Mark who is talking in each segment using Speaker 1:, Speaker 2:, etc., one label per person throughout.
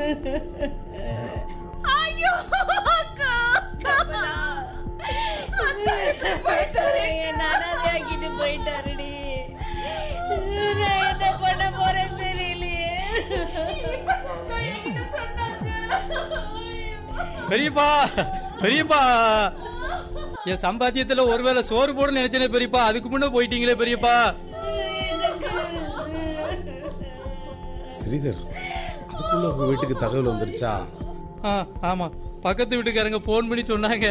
Speaker 1: ஐயோ அக்கா
Speaker 2: என்ன அனாதையாக்கிட்டு போயிட்டாருடி நான் என்ன பண்ண போறேன் தெரியலையே
Speaker 3: பெரியப்பா பெரியப்பா என் சம்பாத்தியத்துல ஒருவேளை சோறு போட நினைச்சேனே பெரியப்பா அதுக்கு முன்ன போயிட்டீங்களே பெரியப்பா
Speaker 4: ஸ்ரீதர் அதுக்குள்ள உங்க வீட்டுக்கு தகவல் வந்துருச்சா
Speaker 3: ஆ, ஆமா பக்கத்து வீட்டுக்காரங்க போன் பண்ணி சொன்னாங்க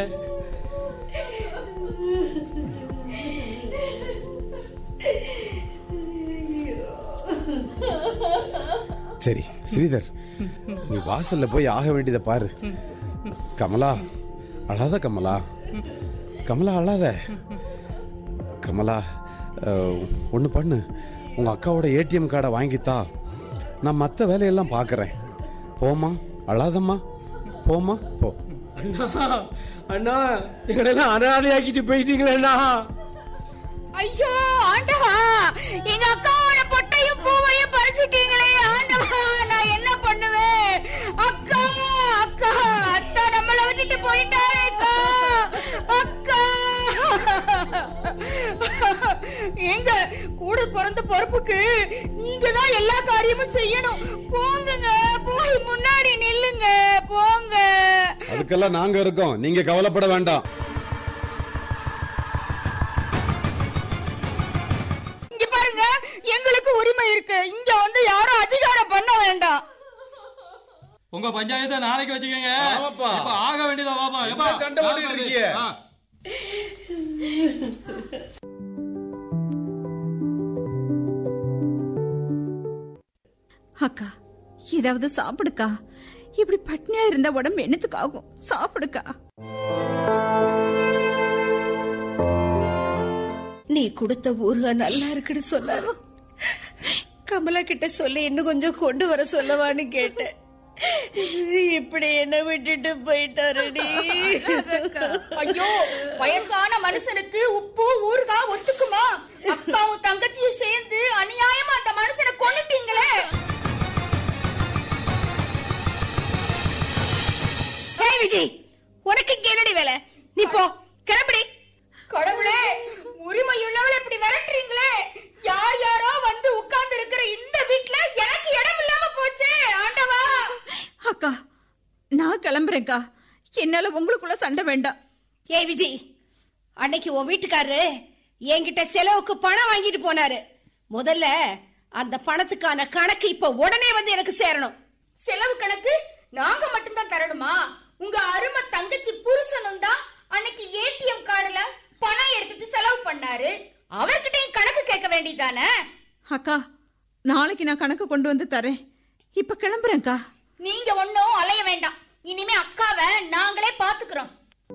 Speaker 4: சரி ஸ்ரீதர் நீ வாசல்ல போய் ஆக வேண்டியதை பாரு கமலா அழாத கமலா கமலா அழாத கமலா ஒன்று பண்ணு உங்க அக்காவோட ஏடிஎம் கார்டை வாங்கித்தா நான் மற்ற வேலையெல்லாம் பார்க்கறேன் போமா அழாதம்மா போமா போ
Speaker 5: அண்ணா அண்ணா எங்களெல்லாம் அனாதையாக்கிட்டு போயிட்டீங்களேண்ணா
Speaker 1: ஐயோ ஆண்டவா எங்க அக்காவோட பொட்டையும் பூவையும் பறிச்சுட்டீங்களே ஆண்டவா நான் என்ன பண்ணுவேன் அக்கா அக்கா அத்தா நம்மள விட்டுட்டு போயிட்டாரே அக்கா அக்கா எங்க கூட பிறந்த பொறுப்புக்கு நீங்க தான் எல்லா காரியமும் செய்யணும் போங்கங்க போய் முன்னாடி நில்லுங்க போங்க
Speaker 4: அதுக்கெல்லாம் நாங்க இருக்கோம் நீங்க கவலைப்பட வேண்டாம்
Speaker 1: இங்க பாருங்க எங்களுக்கு உரிமை இருக்கு இங்க வந்து யாரும் அதிகாரம் பண்ண வேண்டாம்
Speaker 3: உங்க பஞ்சாயத்தை நாளைக்கு வச்சுக்கோங்க
Speaker 4: ஆமாப்பா.
Speaker 3: இப்ப ஆக வேண்டியதா வாப்பா எப்பா
Speaker 4: என்ன சண்டை போட்டுட்டு இருக்கீங்க?
Speaker 3: ஆ.
Speaker 6: அக்கா ஏதாவது சாப்பிடுக்கா இப்படி பட்னியா இருந்த உடம்பு என்னத்துக்கு ஆகும் சாப்பிடுக்கா
Speaker 2: நீ கொடுத்த ஊறுகாய் நல்லா இருக்குன்னு சொன்னாரு கமலா கிட்ட சொல்லி இன்னும் கொஞ்சம் கொண்டு வர சொல்லவான்னு கேட்டேன் இப்படி என்ன விட்டுட்டு போயிட்டாருடி
Speaker 1: ஐயோ வயசான மனுஷனுக்கு உப்பு ஊறுகாய் ஒத்துக்குமா அக்காவும் தங்கச்சியும் சேர்ந்து அநியாயமா அந்த மனுஷனை கொன்னுட்டீங்களே
Speaker 2: ஏய் விஜய் உனக்கு இங்க என்னடி வேலை நீ போ கிளம்புடி
Speaker 1: கடவுளே உரிமை உள்ளவளை இப்படி விரட்டுறீங்களே யார் யாரோ வந்து உட்கார்ந்து இருக்கிற இந்த வீட்ல எனக்கு இடம் இல்லாம போச்சே ஆண்டவா
Speaker 6: அக்கா நான் கிளம்புறேன்க்கா என்னால உங்களுக்குள்ள சண்டை வேண்டாம்
Speaker 2: ஏய் விஜய் அன்னைக்கு உன் வீட்டுக்காரரு என்கிட்ட செலவுக்கு பணம் வாங்கிட்டு போனாரு முதல்ல அந்த பணத்துக்கான கணக்கு இப்ப உடனே வந்து எனக்கு சேரணும்
Speaker 1: செலவு கணக்கு நாங்க மட்டும்தான் தரணுமா உங்க அருமை தங்கச்சி புருஷனும் தான் அன்னைக்கு ஏடிஎம் கார்டுல பணம் எடுத்துட்டு செலவு பண்ணாரு அவர்கிட்டயும் கணக்கு கேட்க வேண்டியதானே
Speaker 6: அக்கா நாளைக்கு நான் கணக்கு கொண்டு வந்து தரேன் இப்ப கிளம்புறேன்க்கா
Speaker 1: நீங்க ஒன்னும் அலைய வேண்டாம் இனிமே அக்காவை நாங்களே பாத்துக்கிறோம்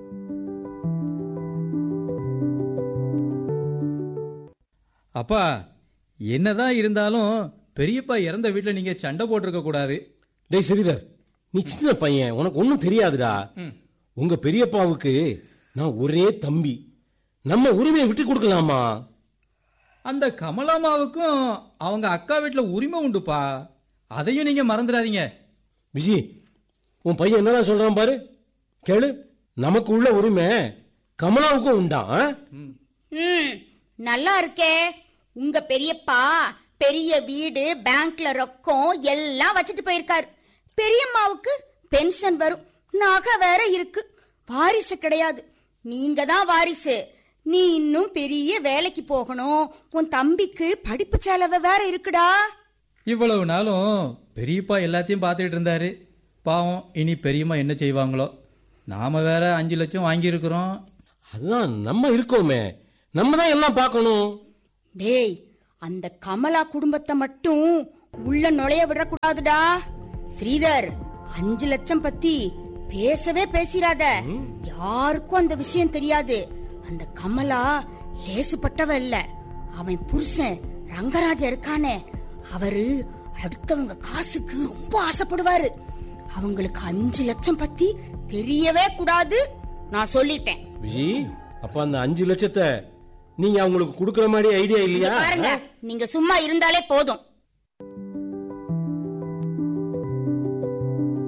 Speaker 3: அப்பா என்னதான் இருந்தாலும் பெரியப்பா இறந்த வீட்டுல நீங்க சண்டை போட்டிருக்க கூடாது
Speaker 5: டேய் ஸ்ரீதர் நீ சின்ன பையன் உனக்கு ஒன்றும் தெரியாதுடா உங்க பெரியப்பாவுக்கு நான் ஒரே தம்பி நம்ம உரிமையை விட்டு கொடுக்கலாமா
Speaker 3: அந்த கமலாமாவுக்கும் அவங்க அக்கா வீட்டுல உரிமை உண்டுப்பா அதையும் நீங்க மறந்துடாதீங்க
Speaker 5: விஜய் உன் பையன் என்னதான் சொல்றான் பாரு கேளு நமக்கு உள்ள உரிமை கமலாவுக்கும் உண்டான் ஆ?
Speaker 1: ம் நல்லா இருக்கே உங்க பெரியப்பா பெரிய வீடு பேங்க்ல ரொக்கம் எல்லாம் வச்சுட்டு போயிருக்காரு பெரியம்மாவுக்கு பென்ஷன் வரும் நகை வேற இருக்கு வாரிசு கிடையாது நீங்க தான் வாரிசு நீ இன்னும் பெரிய வேலைக்கு போகணும் உன் தம்பிக்கு படிப்பு செலவு வேற இருக்குடா
Speaker 3: இவ்வளவு நாளும் பெரியப்பா எல்லாத்தையும் பார்த்துட்டு இருந்தாரு பாவம் இனி பெரியம்மா என்ன செய்வாங்களோ நாம வேற அஞ்சு லட்சம் வாங்கியிருக்கிறோம்
Speaker 5: அதுதான் நம்ம இருக்கோமே நம்ம தான் எல்லாம் பார்க்கணும்
Speaker 1: டேய் அந்த கமலா குடும்பத்தை மட்டும் உள்ள நுழைய விடக்கூடாதுடா ஸ்ரீதர் அஞ்சு லட்சம் பத்தி பேசவே பேசிராத யாருக்கும் அந்த விஷயம் தெரியாது அந்த கமலா லேசுப்பட்டவ இல்ல அவன் புருஷன் ரங்கராஜ இருக்கானே அவரு அடுத்தவங்க காசுக்கு ரொம்ப ஆசைப்படுவாரு அவங்களுக்கு அஞ்சு லட்சம் பத்தி தெரியவே கூடாது நான் சொல்லிட்டேன்
Speaker 5: விஜய் அப்ப அந்த அஞ்சு லட்சத்தை நீங்க அவங்களுக்கு கொடுக்கற மாதிரி ஐடியா
Speaker 1: இங்க
Speaker 5: இல்லையா
Speaker 1: பாருங்க நீங்க சும்மா இருந்தாலே போதும்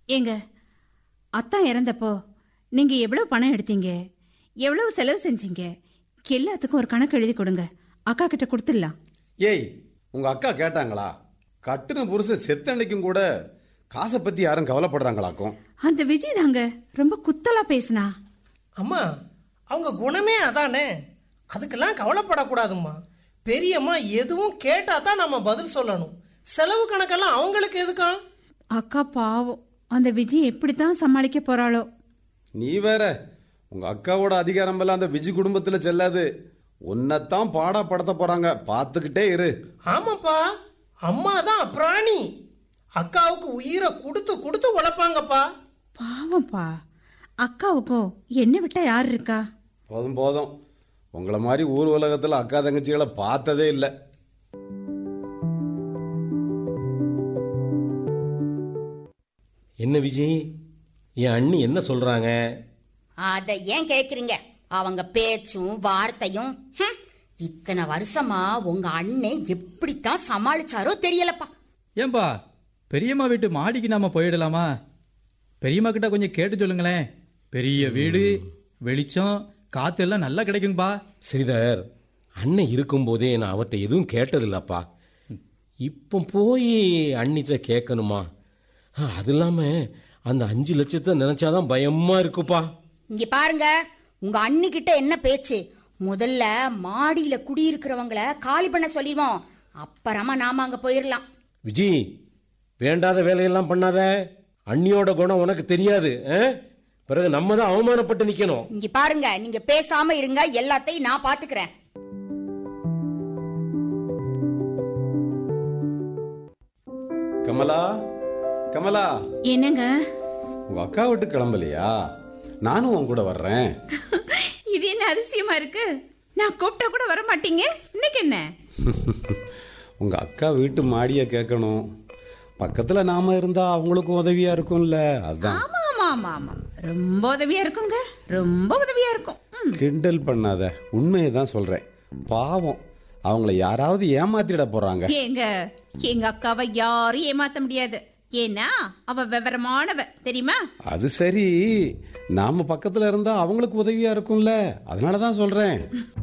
Speaker 6: ஏங்க அத்தா இறந்தப்போ நீங்க எவ்வளவு பணம் எடுத்தீங்க எவ்வளவு செலவு செஞ்சீங்க எல்லாத்துக்கும் ஒரு கணக்கு எழுதி கொடுங்க அக்கா கிட்ட கொடுத்துடலாம்
Speaker 4: ஏய் உங்க அக்கா கேட்டாங்களா கட்டுன புருஷ செத்தன்னைக்கும் கூட காசை பத்தி யாரும் கவலைப்படுறாங்களாக்கும்
Speaker 6: அந்த விஜய் தாங்க ரொம்ப குத்தலா பேசினா
Speaker 7: அம்மா அவங்க குணமே அதானே அதுக்கெல்லாம் கவலைப்படக்கூடாதும்மா பெரியம்மா எதுவும் கேட்டா தான் நம்ம பதில் சொல்லணும் செலவு கணக்கெல்லாம் அவங்களுக்கு எதுக்கா
Speaker 6: அக்கா பாவம் அந்த விஜய் எப்படித்தான் சமாளிக்க போறாளோ
Speaker 4: நீ வேற உங்க அக்காவோட அதிகாரம் எல்லாம் அந்த விஜி குடும்பத்துல செல்லாது உன்னைத்தான் பாடா படுத்த போறாங்க பாத்துக்கிட்டே இரு
Speaker 7: ஆமாப்பா அம்மா தான் பிராணி அக்காவுக்கு உயிரை கொடுத்து கொடுத்து உழைப்பாங்கப்பா
Speaker 6: பாவம்ப்பா அக்காவுக்கும் என்ன விட்டா யார் இருக்கா
Speaker 4: போதும் போதும் உங்களை மாதிரி ஊர் உலகத்துல அக்கா தங்கச்சிகளை பார்த்ததே இல்லை
Speaker 5: என்ன விஜய் என் அண்ணி என்ன சொல்றாங்க
Speaker 1: அத ஏன் கேக்குறீங்க அவங்க பேச்சும் வார்த்தையும் ஹம், இத்தனை வருஷமா உங்க அண்ணன் எப்படித்தான் சமாளிச்சாரோ தெரியலப்பா
Speaker 3: ஏன்பா பெரியம்மா வீட்டு மாடிக்கு நாம போயிடலாமா பெரியம்மா கிட்ட கொஞ்சம் கேட்டு சொல்லுங்களேன் பெரிய வீடு வெளிச்சம் காத்து எல்லாம் நல்லா கிடைக்கும்பா
Speaker 5: ஸ்ரீதர் அண்ணன் இருக்கும்போதே நான் அவர்கிட்ட எதுவும் கேட்டதில்லப்பா இப்போ போய் அண்ணிச்ச கேட்கணுமா ஆ, அது இல்லாம அந்த அஞ்சு லட்சத்தை நினைச்சாதான் பயமா இருக்குப்பா
Speaker 1: இங்க பாருங்க உங்க அண்ணி கிட்ட என்ன பேச்சு முதல்ல மாடியில குடியிருக்கிறவங்கள காலி பண்ண சொல்லிடுவோம் அப்புறமா நாம அங்க போயிடலாம்
Speaker 5: விஜய் வேண்டாத வேலையெல்லாம் பண்ணாத அண்ணியோட குணம் உனக்கு தெரியாது ஆ? பிறகு நம்ம தான் அவமானப்பட்டு நிக்கணும்
Speaker 1: இங்க பாருங்க நீங்க பேசாம இருங்க எல்லாத்தையும் நான் பாத்துக்கிறேன்
Speaker 4: கமலா கமலா
Speaker 6: என்னங்க
Speaker 4: உங்க அக்கா விட்டு கிளம்பலையா நானும் உன் கூட வர்றேன்
Speaker 6: இது என்ன அதிசயமா இருக்கு நான் கூப்பிட்டா கூட வர மாட்டீங்க இன்னைக்கு என்ன
Speaker 4: உங்க அக்கா வீட்டு மாடிய கேட்கணும் பக்கத்துல நாம இருந்தா அவங்களுக்கும் உதவியா இருக்கும்ல அதான்
Speaker 6: ஆமா ஆமா ஆமா ஆமா ரொம்ப உதவியா இருக்குங்க ரொம்ப உதவியா இருக்கும் ம்.
Speaker 4: கிண்டல் பண்ணாத உண்மையை தான் சொல்றேன் பாவம் அவங்கள யாராவது ஏமாத்திட போறாங்க
Speaker 6: ஏங்க எங்க அக்காவை யாரும் ஏமாத்த முடியாது ஏன்னா அவ விவரமானவ தெரியுமா
Speaker 4: அது சரி நாம பக்கத்துல இருந்தா அவங்களுக்கு உதவியா இருக்கும்ல அதனால தான் சொல்றேன்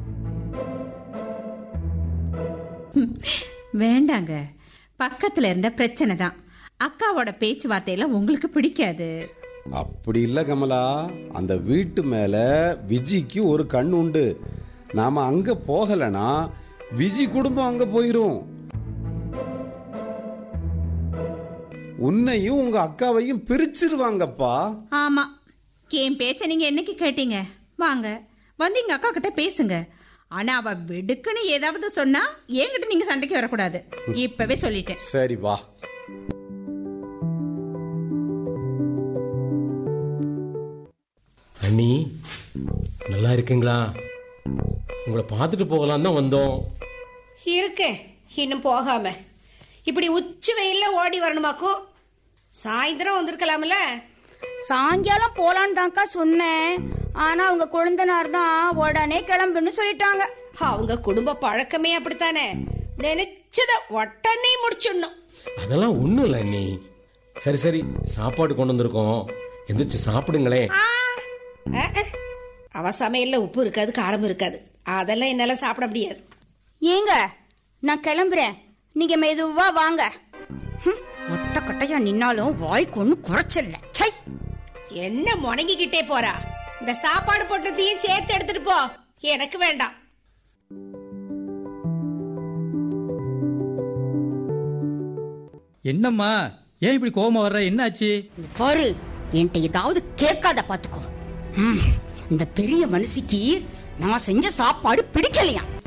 Speaker 6: வேண்டாங்க பக்கத்துல இருந்த பிரச்சனை தான் அக்காவோட பேச்சுவார்த்தையெல்லாம் உங்களுக்கு பிடிக்காது
Speaker 4: அப்படி இல்ல கமலா அந்த வீட்டு மேல விஜிக்கு ஒரு கண் உண்டு நாம அங்க போகலனா விஜி குடும்பம் அங்க போயிரும் உன்னையும் உங்க அக்காவையும் பிரிச்சிருவாங்கப்பா
Speaker 6: ஆமா என் பேச்ச நீங்க என்னைக்கு கேட்டீங்க வாங்க வந்து எங்க அக்கா கிட்ட பேசுங்க ஆனா அவ வெடுக்குன்னு ஏதாவது சொன்னா என்கிட்ட நீங்க சண்டைக்கு வரக்கூடாது இப்பவே சொல்லிட்டேன்
Speaker 4: சரி வா
Speaker 5: அண்ணி நல்லா இருக்குங்களா உங்களை பார்த்துட்டு போகலாம் தான் வந்தோம்
Speaker 2: இருக்கேன் இன்னும் போகாம இப்படி உச்சி வெயில்ல ஓடி வரணுமாக்கும் சாயந்தரம் வந்திருக்கலாம்ல
Speaker 1: சாயங்காலம் போலான்னு தான்க்கா சொன்னேன் ஆனா அவங்க குழந்தனார் தான் உடனே கிளம்புன்னு சொல்லிட்டாங்க
Speaker 2: அவங்க குடும்ப பழக்கமே அப்படித்தானே நினைச்சத உடனே முடிச்சிடணும்
Speaker 5: அதெல்லாம் ஒண்ணும் இல்லை அண்ணி சரி சரி சாப்பாடு கொண்டு வந்திருக்கோம் எந்திரிச்சு சாப்பிடுங்களேன்
Speaker 2: ஆ, அஹ், அஹ். அவ சமையல்ல உப்பு இருக்காது காரம் இருக்காது அதெல்லாம் என்னால சாப்பிட முடியாது
Speaker 1: ஏங்க நான் கிளம்புறேன் நீங்க மெதுவா வாங்க ஹம், ஒத்த கட்டையா நின்னாலும் வாய்க்கு ஒன்னும் குறைச்சல சை
Speaker 2: என்ன முணங்கிக்கிட்டே போறா இந்த சாப்பாடு போட்டதையும் சேர்த்து எடுத்துட்டு போ எனக்கு வேண்டாம்
Speaker 3: என்னம்மா ஏன் இப்படி கோவமா வர்ற என்னாச்சு
Speaker 1: பாரு என்கிட்ட ஏதாவது கேட்காத பாத்துக்கோ ஹம், இந்த பெரிய மனுஷிக்கு நான் செஞ்ச சாப்பாடு பிடிக்கலையா